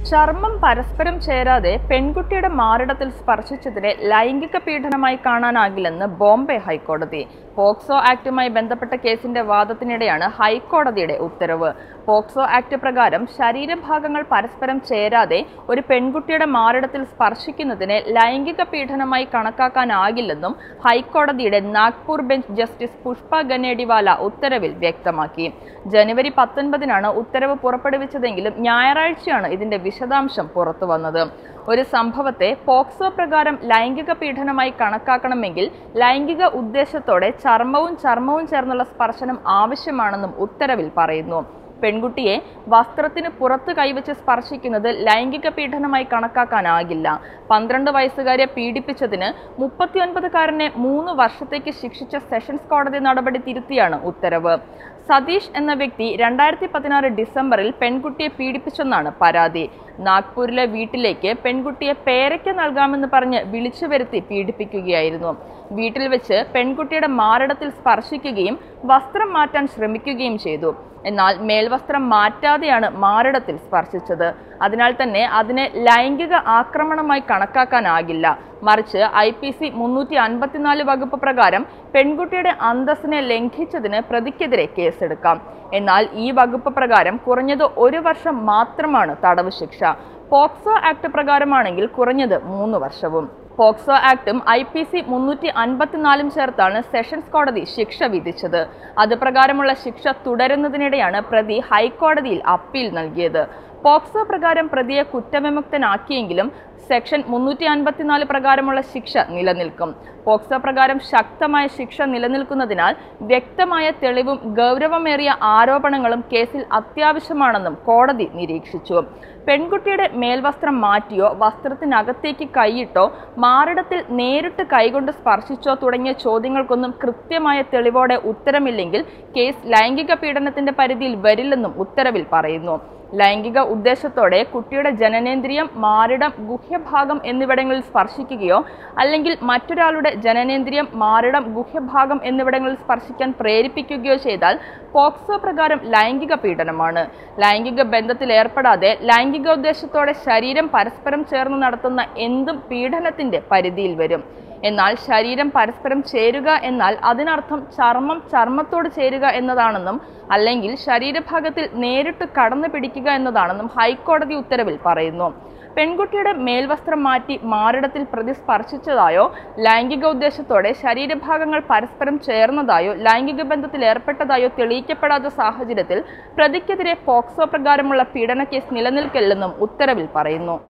ചർമ്മം പരസ്പരം ചേരാതെ പെൺകുട്ടിയുടെ മാറിടത്തിൽ സ്പർശിച്ചതിനെ ലൈംഗിക പീഡനമായി കാണാനാകില്ലെന്ന് ബോംബെ ഹൈക്കോടതി പോക്സോ ആക്ടുമായി ബന്ധപ്പെട്ട കേസിന്റെ വാദത്തിനിടെയാണ് ഹൈക്കോടതിയുടെ ഉത്തരവ് പോക്സോ ആക്ട് പ്രകാരം ശരീരഭാഗങ്ങൾ പരസ്പരം ചേരാതെ ഒരു പെൺകുട്ടിയുടെ മാറിടത്തിൽ സ്പർശിക്കുന്നതിനെ ലൈംഗിക പീഡനമായി കണക്കാക്കാനാകില്ലെന്നും ഹൈക്കോടതിയുടെ നാഗ്പൂർ ബെഞ്ച് ജസ്റ്റിസ് പുഷ്പ ഗനേഡിവാല ഉത്തരവിൽ വ്യക്തമാക്കി ജനുവരി പത്തൊൻപതിനാണ് ഉത്തരവ് പുറപ്പെടുവിച്ചതെങ്കിലും ഞായറാഴ്ചയാണ് ഇതിന്റെ വിശദാംശം പുറത്തു വന്നത് ഒരു സംഭവത്തെ പോക്സോ പ്രകാരം ലൈംഗിക പീഡനമായി കണക്കാക്കണമെങ്കിൽ ലൈംഗിക ഉദ്ദേശത്തോടെ ചർമ്മവും ചർമ്മവും ചേർന്നുള്ള സ്പർശനം ആവശ്യമാണെന്നും ഉത്തരവിൽ പറയുന്നു പെൺകുട്ടിയെ വസ്ത്രത്തിന് പുറത്ത് കൈവച്ച് സ്പർശിക്കുന്നത് ലൈംഗിക പീഡനമായി കണക്കാക്കാനാകില്ല പന്ത്രണ്ട് വയസ്സുകാരെ പീഡിപ്പിച്ചതിന് മുപ്പത്തിയൊൻപതുകാരനെ മൂന്ന് വർഷത്തേക്ക് ശിക്ഷിച്ച സെഷൻസ് കോടതി നടപടി തിരുത്തിയാണ് ഉത്തരവ് സതീഷ് എന്ന വ്യക്തി രണ്ടായിരത്തി പതിനാറ് ഡിസംബറിൽ പെൺകുട്ടിയെ പീഡിപ്പിച്ചെന്നാണ് പരാതി നാഗ്പൂരിലെ വീട്ടിലേക്ക് പെൺകുട്ടിയെ പേരയ്ക്ക് നൽകാമെന്ന് പറഞ്ഞ് വിളിച്ചു വരുത്തി പീഡിപ്പിക്കുകയായിരുന്നു വീട്ടിൽ വെച്ച് പെൺകുട്ടിയുടെ മാറിടത്തിൽ സ്പർശിക്കുകയും വസ്ത്രം മാറ്റാൻ ശ്രമിക്കുകയും ചെയ്തു എന്നാൽ മേൽവസ്ത്രം മാറ്റാതെയാണ് മാറിടത്തിൽ സ്പർശിച്ചത് അതിനാൽ തന്നെ അതിനെ ലൈംഗിക ആക്രമണമായി കണക്കാക്കാനാകില്ല മറിച്ച് ഐ പി സി മുന്നൂറ്റി അൻപത്തിനാല് വകുപ്പ് പ്രകാരം പെൺകുട്ടിയുടെ അന്തസ്സിനെ ലംഘിച്ചതിന് പ്രതിക്കെതിരെ കേസെടുക്കാം എന്നാൽ ഈ വകുപ്പ് പ്രകാരം കുറഞ്ഞത് ഒരു വർഷം മാത്രമാണ് തടവ് ശിക്ഷ പോക്സോ ആക്ട് പ്രകാരമാണെങ്കിൽ കുറഞ്ഞത് മൂന്ന് വർഷവും പോക്സോ ആക്ടും ഐ പി സി മുന്നൂറ്റി അൻപത്തിനാലും ചേർത്താണ് സെഷൻസ് കോടതി ശിക്ഷ വിധിച്ചത് അത് പ്രകാരമുള്ള ശിക്ഷ തുടരുന്നതിനിടെയാണ് പ്രതി ഹൈക്കോടതിയിൽ അപ്പീൽ നൽകിയത് പോക്സോ പ്രകാരം പ്രതിയെ കുറ്റവിമുക്തനാക്കിയെങ്കിലും സെക്ഷൻ മുന്നൂറ്റി അൻപത്തിനാല് പ്രകാരമുള്ള ശിക്ഷ നിലനിൽക്കും പോക്സോ പ്രകാരം ശക്തമായ ശിക്ഷ നിലനിൽക്കുന്നതിനാൽ വ്യക്തമായ തെളിവും ഗൗരവമേറിയ ആരോപണങ്ങളും കേസിൽ അത്യാവശ്യമാണെന്നും കോടതി നിരീക്ഷിച്ചു പെൺകുട്ടിയുടെ മേൽവസ്ത്രം മാറ്റിയോ വസ്ത്രത്തിനകത്തേക്ക് കൈയിട്ടോ മാറിടത്തിൽ നേരിട്ട് കൈകൊണ്ട് സ്പർശിച്ചോ തുടങ്ങിയ ചോദ്യങ്ങൾക്കൊന്നും കൃത്യമായ തെളിവോടെ ഉത്തരമില്ലെങ്കിൽ കേസ് ലൈംഗിക പീഡനത്തിന്റെ പരിധിയിൽ വരില്ലെന്നും ഉത്തരവിൽ പറയുന്നു ലൈംഗിക ഉദ്ദേശത്തോടെ കുട്ടിയുടെ ജനനേന്ദ്രിയം മാറിടം ഗുഹ്യഭാഗം എന്നിവിടങ്ങളിൽ സ്പർശിക്കുകയോ അല്ലെങ്കിൽ മറ്റൊരാളുടെ ജനനേന്ദ്രിയം മാറിടം ഗുഹ്യഭാഗം എന്നിവിടങ്ങളിൽ സ്പർശിക്കാൻ പ്രേരിപ്പിക്കുകയോ ചെയ്താൽ പോക്സോ പ്രകാരം ലൈംഗിക പീഡനമാണ് ലൈംഗിക ബന്ധത്തിൽ ഏർപ്പെടാതെ ലൈംഗികോദ്ദേശത്തോടെ ശരീരം പരസ്പരം ചേർന്ന് നടത്തുന്ന എന്തും പീഡനത്തിന്റെ പരിധിയിൽ വരും എന്നാൽ ശരീരം പരസ്പരം ചേരുക എന്നാൽ അതിനർത്ഥം ചർമ്മം ചർമ്മത്തോട് ചേരുക എന്നതാണെന്നും അല്ലെങ്കിൽ ശരീരഭാഗത്തിൽ നേരിട്ട് കടന്നു പിടിക്കുക എന്നതാണെന്നും ഹൈക്കോടതി ഉത്തരവിൽ പറയുന്നു പെൺകുട്ടിയുടെ മേൽവസ്ത്രം മാറ്റി മാറിടത്തിൽ പ്രതി സ്പർശിച്ചതായോ ലൈംഗിക ഉദ്ദേശത്തോടെ ശരീരഭാഗങ്ങൾ പരസ്പരം ചേർന്നതായോ ലൈംഗിക ബന്ധത്തിൽ ഏർപ്പെട്ടതായോ തെളിയിക്കപ്പെടാത്ത സാഹചര്യത്തിൽ പ്രതിക്കെതിരെ പോക്സോ പ്രകാരമുള്ള പീഡന കേസ് നിലനിൽക്കില്ലെന്നും ഉത്തരവിൽ പറയുന്നു